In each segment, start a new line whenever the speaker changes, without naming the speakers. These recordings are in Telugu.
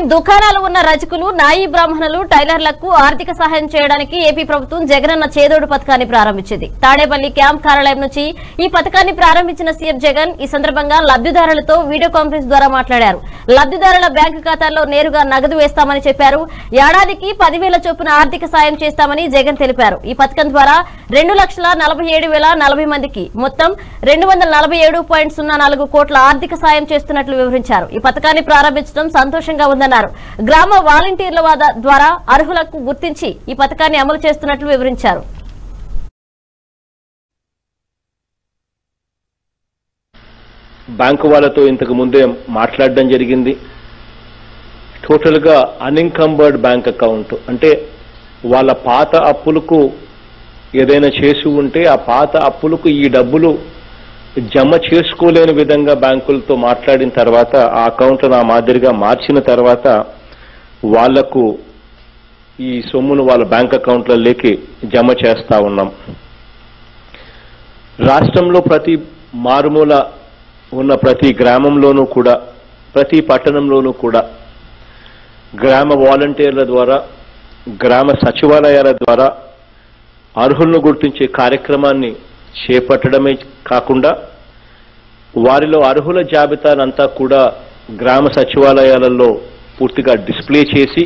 దుకాణాలు ఉన్న రజకులు నాయి బ్రాహ్మణులు టైలర్లకు ఆర్థిక సహాయం చేయడానికి ఏపీ ప్రభుత్వం జగనన్న చేదోడు పథకాన్ని ప్రారంభించింది తాడేపల్లి క్యాంప్ కార్యాలయం నుంచి ఈ పథకాన్ని ప్రారంభించిన సీఎం జగన్ ఈ సందర్భంగా లబ్ధిదారులతో వీడియో కాన్ఫరెన్స్ ద్వారా మాట్లాడారు లబ్ధిదారుల బ్యాంకు ఖాతాల్లో నేరుగా నగదు వేస్తామని చెప్పారు ఏడాదికి పదివేల చొప్పున ఆర్థిక సాయం చేస్తామని జగన్ తెలిపారు ఈ పథకం ద్వారా రెండు లక్షల నలభై ఏడు వేల నలభై మందికి మొత్తం రెండు వందల నలభై ఏడు పాయింట్ సున్నా నాలుగు కోట్ల ఆర్థిక సాయం చేస్తున్నట్లు వివరించారు ఈ పథకాన్ని ప్రారంభించడం సంతోషంగా ఉందన్నారు గ్రామ వాలంటీర్ల వాద- ద్వారా అర్హులకు గుర్తించి ఈ పథకాన్ని అమలు చేస్తున్నట్లు వివరించారు
బ్యాంకు వాళ్ళతో ఇంతకు ముందే మాట్లాడడం జరిగింది టోటల్గా అన్ఇన్కంబర్డ్ బ్యాంక్ అకౌంట్ అంటే వాళ్ళ పాత అప్పులకు ఏదైనా చేసి ఉంటే ఆ పాత అప్పులకు ఈ డబ్బులు జమ చేసుకోలేని విధంగా బ్యాంకులతో మాట్లాడిన తర్వాత ఆ అకౌంట్ను ఆ మాదిరిగా మార్చిన తర్వాత వాళ్లకు ఈ సొమ్మును వాళ్ళ బ్యాంక్ అకౌంట్లలోకి జమ చేస్తా ఉన్నాం రాష్ట్రంలో ప్రతి మారుమూల ఉన్న ప్రతి గ్రామంలోనూ కూడా ప్రతి పట్టణంలోనూ కూడా గ్రామ వాలంటీర్ల ద్వారా గ్రామ సచివాలయాల ద్వారా అర్హులను గుర్తించే కార్యక్రమాన్ని చేపట్టడమే కాకుండా వారిలో అర్హుల జాబితానంతా కూడా గ్రామ సచివాలయాలలో పూర్తిగా డిస్ప్లే చేసి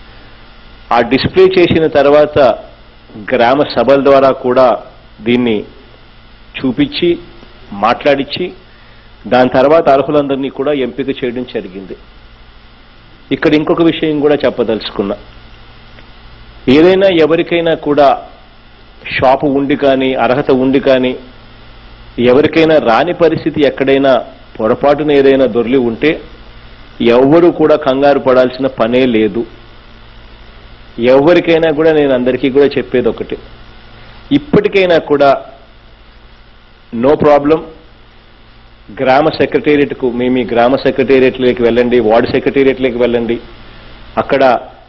ఆ డిస్ప్లే చేసిన తర్వాత గ్రామ సభల ద్వారా కూడా దీన్ని చూపించి మాట్లాడించి దాని తర్వాత అర్హులందరినీ కూడా ఎంపిక చేయడం జరిగింది ఇక్కడ ఇంకొక విషయం కూడా చెప్పదలుచుకున్నా ఏదైనా ఎవరికైనా కూడా షాపు ఉండి కానీ అర్హత ఉండి కానీ ఎవరికైనా రాని పరిస్థితి ఎక్కడైనా పొరపాటున ఏదైనా దొర్లి ఉంటే ఎవ్వరూ కూడా కంగారు పడాల్సిన పనే లేదు ఎవరికైనా కూడా నేను అందరికీ కూడా చెప్పేది ఒకటి ఇప్పటికైనా కూడా నో ప్రాబ్లం గ్రామ సెక్రటేరియట్కు మీ మీ గ్రామ సెక్రటేరియట్లోకి వెళ్ళండి వార్డు సెక్రటేరియట్లోకి వెళ్ళండి అక్కడ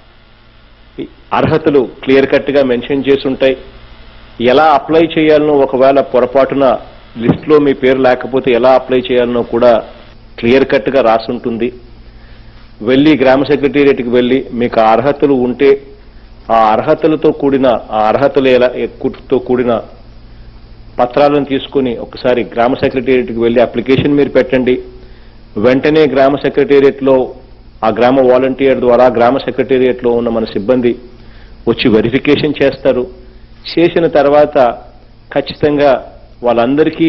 ఈ అర్హతలు క్లియర్ కట్గా మెన్షన్ చేసి ఉంటాయి ఎలా అప్లై చేయాలనో ఒకవేళ పొరపాటున లిస్ట్లో మీ పేరు లేకపోతే ఎలా అప్లై చేయాలనో కూడా క్లియర్ కట్గా రాసుంటుంది వెళ్ళి గ్రామ సెక్రటేరియట్కి వెళ్ళి మీకు ఆ అర్హతలు ఉంటే ఆ అర్హతలతో కూడిన ఆ అర్హతలు ఎలా తో కూడిన పత్రాలను తీసుకుని ఒకసారి గ్రామ సెక్రటేరియట్కి వెళ్ళి అప్లికేషన్ మీరు పెట్టండి వెంటనే గ్రామ సెక్రటేరియట్లో ఆ గ్రామ వాలంటీర్ ద్వారా గ్రామ సెక్రటేరియట్లో ఉన్న మన సిబ్బంది వచ్చి వెరిఫికేషన్ చేస్తారు చేసిన తర్వాత ఖచ్చితంగా వాళ్ళందరికీ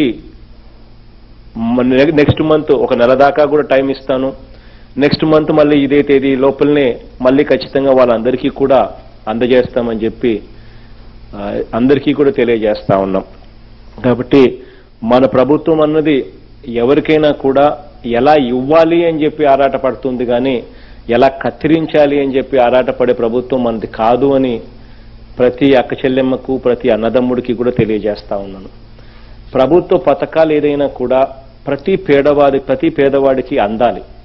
నెక్స్ట్ మంత్ ఒక నెల దాకా కూడా టైం ఇస్తాను నెక్స్ట్ మంత్ మళ్ళీ ఇదే తేదీ లోపలనే మళ్ళీ ఖచ్చితంగా వాళ్ళందరికీ కూడా అందజేస్తామని చెప్పి ఆ, అందరికీ కూడా తెలియజేస్తా ఉన్నాం కాబట్టి మన ప్రభుత్వం అన్నది ఎవరికైనా కూడా ఎలా ఇవ్వాలి అని చెప్పి ఆరాటపడుతుంది కానీ ఎలా కత్తిరించాలి అని చెప్పి ఆరాటపడే ప్రభుత్వం మనది కాదు అని ప్రతి అక్క చెల్లెమ్మకు ప్రతి అన్నదమ్ముడికి కూడా తెలియజేస్తా ఉన్నాను ప్రభుత్వ పథకాలు ఏదైనా కూడా ప్రతి పేదవాడి ప్రతి పేదవాడికి అందాలి